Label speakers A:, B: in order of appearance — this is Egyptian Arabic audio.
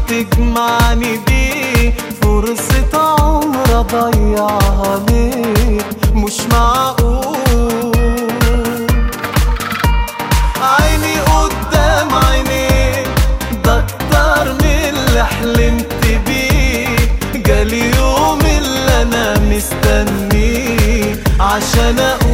A: تجمعني بيه فرصة عمر اضيعها ليه مش معقول عيني قدام عينيك ده اكتر من اللي حلمت بيه جالي يوم اللي انا مستنيه عشان اقول